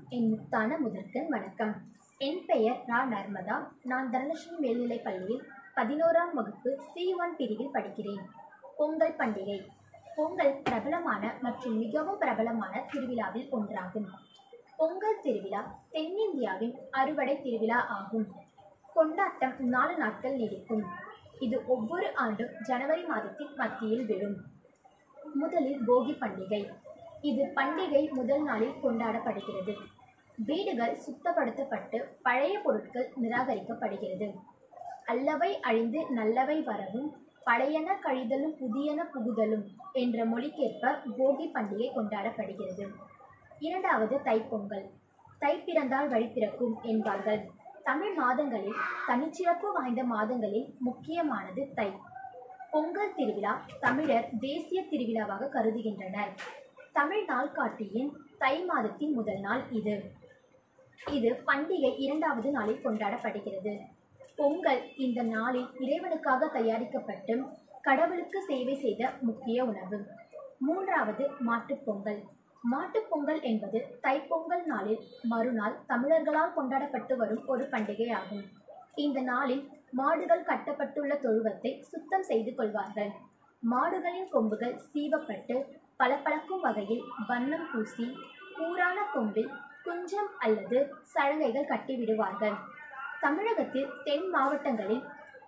என் முத்தான முதற்கண் வணக்கம் என் பெயர் ரா நர்மதா நான் தனலட்சுமி மேல்நிலைப் பள்ளியில் பதினோராம் வகுப்பு சி ஒன் பிரிவில் படிக்கிறேன் பொங்கல் பண்டிகை பொங்கல் பிரபலமான மற்றும் மிகவும் பிரபலமான திருவிழாவில் ஒன்றாகும் பொங்கல் திருவிழா தென்னிந்தியாவின் அறுவடை திருவிழா ஆகும் கொண்டாட்டம் நாலு நாட்கள் நீடிக்கும் இது ஒவ்வொரு ஆண்டும் ஜனவரி மாதத்தின் மத்தியில் விழும் முதலில் போகி பண்டிகை இது பண்டிகை முதல் நாளில் கொண்டாடப்படுகிறது வீடுகள் சுத்தப்படுத்தப்பட்டு பழைய பொருட்கள் நிராகரிக்கப்படுகிறது அல்லவை அழிந்து நல்லவை வரவும் பழையன கழிதலும் புதியன புகுதலும் என்ற மொழிக்கேற்ப போகி பண்டிகை கொண்டாடப்படுகிறது இரண்டாவது தைப்பொங்கல் தை பிறந்தால் வழி பிறக்கும் என்பார்கள் தமிழ் மாதங்களில் தனிச்சிறப்பு வாய்ந்த மாதங்களில் முக்கியமானது தை பொங்கல் திருவிழா தமிழர் தேசிய திருவிழாவாக கருதுகின்றனர் தமிழ் நாள்காட்டியின் தை மாதத்தின் முதல் நாள் இது இது பண்டிகை இரண்டாவது நாளில் கொண்டாடப்படுகிறது பொங்கல் இந்த நாளில் இறைவனுக்காக தயாரிக்கப்பட்டு கடவுளுக்கு சேவை செய்த முக்கிய உணவு மூன்றாவது மாட்டுப் பொங்கல் மாட்டுப் பொங்கல் என்பது தைப்பொங்கல் நாளில் மறுநாள் தமிழர்களால் கொண்டாடப்பட்டு வரும் ஒரு பண்டிகை ஆகும் இந்த நாளில் மாடுகள் கட்டப்பட்டுள்ள தொழுவத்தை சுத்தம் செய்து கொள்வார்கள் மாடுகளின் கொம்புகள் சீவப்பட்டு பளபளக்கும் வகையில் வண்ணம் பூசி கூரான கொம்பில் குஞ்சம் அல்லது சலங்கைகள் கட்டிவிடுவார்கள் தமிழகத்தில் தென் மாவட்டங்களில்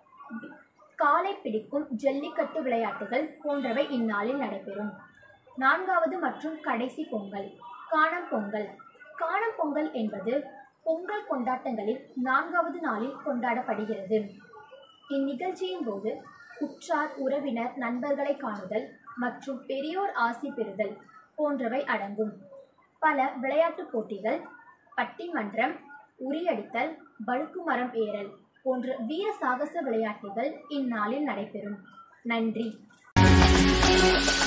காளை பிடிக்கும் ஜல்லிக்கட்டு விளையாட்டுகள் போன்றவை இந்நாளில் நடைபெறும் நான்காவது மற்றும் கடைசி பொங்கல் காணும் பொங்கல் காணும் பொங்கல் என்பது பொங்கல் கொண்டாட்டங்களில் நான்காவது நாளில் கொண்டாடப்படுகிறது இந்நிகழ்ச்சியின் போது உற்றார் உறவினர் நண்பர்களை காணுதல் மற்றும் பெரியோர் ஆசி பெறுதல் போன்றவை அடங்கும் பல விளையாட்டுப் போட்டிகள் பட்டிமன்றம் உரியடித்தல் பழுக்கு மரம் ஏறல் போன்ற வீர சாகச விளையாட்டுகள் இந்நாளில் நடைபெறும் நன்றி